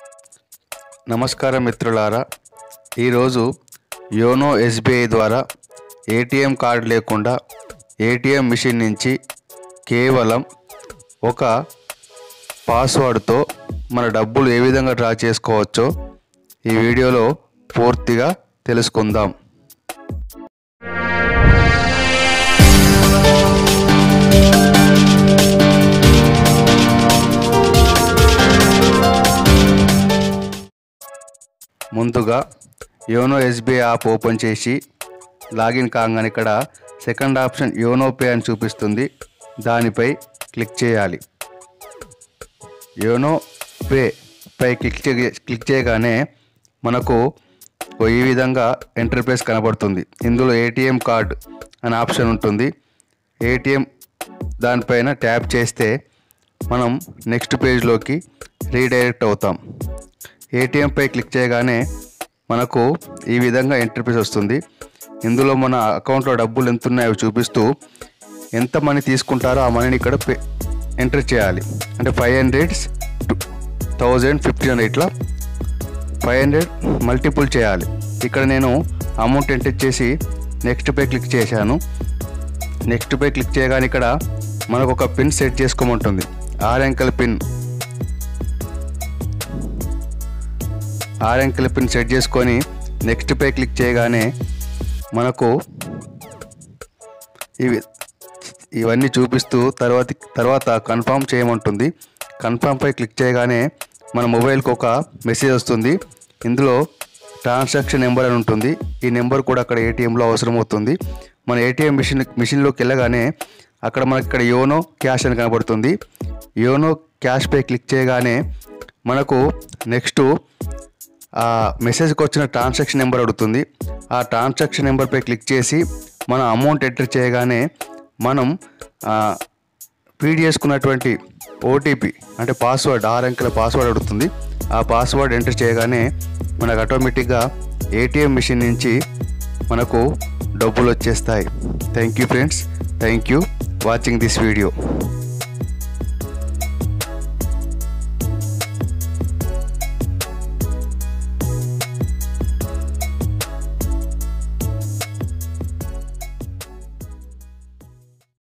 నమస్కారం మిత్రులారా ఈరోజు యోనో ఎస్బీఐ ద్వారా ఏటీఎం కార్డు లేకుండా ఏటీఎం మిషన్ నుంచి కేవలం ఒక పాస్వర్డ్తో మన డబ్బులు ఏ విధంగా డ్రా చేసుకోవచ్చో ఈ వీడియోలో పూర్తిగా తెలుసుకుందాం ముందుగా యోనో ఎస్బీఐ యాప్ ఓపెన్ చేసి లాగిన్ కాగానే ఇక్కడ సెకండ్ ఆప్షన్ యోనో పే అని చూపిస్తుంది దానిపై క్లిక్ చేయాలి యోనో పే పై క్లిక్ చే క్లిక్ చేయగానే మనకు ఓ ఈ విధంగా ఎంటర్ప్రైజ్ కనబడుతుంది ఇందులో ఏటీఎం కార్డ్ అనే ఆప్షన్ ఉంటుంది ఏటీఎం దానిపైన ట్యాప్ చేస్తే మనం నెక్స్ట్ పేజ్లోకి రీడైరెక్ట్ అవుతాం ఏటీఎంపై క్లిక్ చేయగానే మనకు ఈ విధంగా ఎంటర్ప్రైజ్ వస్తుంది ఇందులో మన అకౌంట్లో డబ్బులు ఎంత ఉన్నాయో చూపిస్తూ ఎంత మనీ తీసుకుంటారో ఆ మనీని ఇక్కడ పే ఎంటర్ చేయాలి అంటే five hundreds thousand fifteen hundred ఇట్లా ఫైవ్ హండ్రెడ్ మల్టిపుల్ చేయాలి ఇక్కడ నేను అమౌంట్ ఎంటర్ చేసి నెక్స్ట్ పై క్లిక్ చేశాను నెక్స్ట్ పై క్లిక్ చేయగానే ఇక్కడ మనకు ఒక పిన్ సెట్ చేసుకోమంటుంది ఆరు అంకెల పిన్ ఆరు అంకెల పిన్ సెట్ చేసుకొని నెక్స్ట్ పై క్లిక్ చేయగానే మనకు ఇవి ఇవన్నీ చూపిస్తూ తర్వాత తర్వాత కన్ఫర్మ్ చేయమంటుంది కన్ఫర్మ్పై క్లిక్ చేయగానే మన మొబైల్కి ఒక మెసేజ్ వస్తుంది ఇందులో ట్రాన్సాక్షన్ నెంబర్ అని ఉంటుంది ఈ నెంబర్ కూడా అక్కడ ఏటీఎంలో అవసరం అవుతుంది మన ఏటీఎం మిషన్ మిషన్లోకి వెళ్ళగానే అక్కడ మనకి ఇక్కడ యోనో క్యాష్ అని కనబడుతుంది యోనో క్యాష్పై క్లిక్ చేయగానే మనకు నెక్స్ట్ ఆ మెసేజ్కి వచ్చిన ట్రాన్సాక్షన్ నెంబర్ అడుగుతుంది ఆ ట్రాన్సాక్షన్ నెంబర్పై క్లిక్ చేసి మన అమౌంట్ ఎంటర్ చేయగానే మనం ఫీడ్ చేసుకున్నటువంటి ఓటీపీ అంటే పాస్వర్డ్ ఆరు అంకెల పాస్వర్డ్ అడుగుతుంది ఆ పాస్వర్డ్ ఎంటర్ చేయగానే మనకు ఆటోమేటిక్గా ఏటీఎం మిషన్ నుంచి మనకు డబ్బులు వచ్చేస్తాయి thank you friends thank you watching this video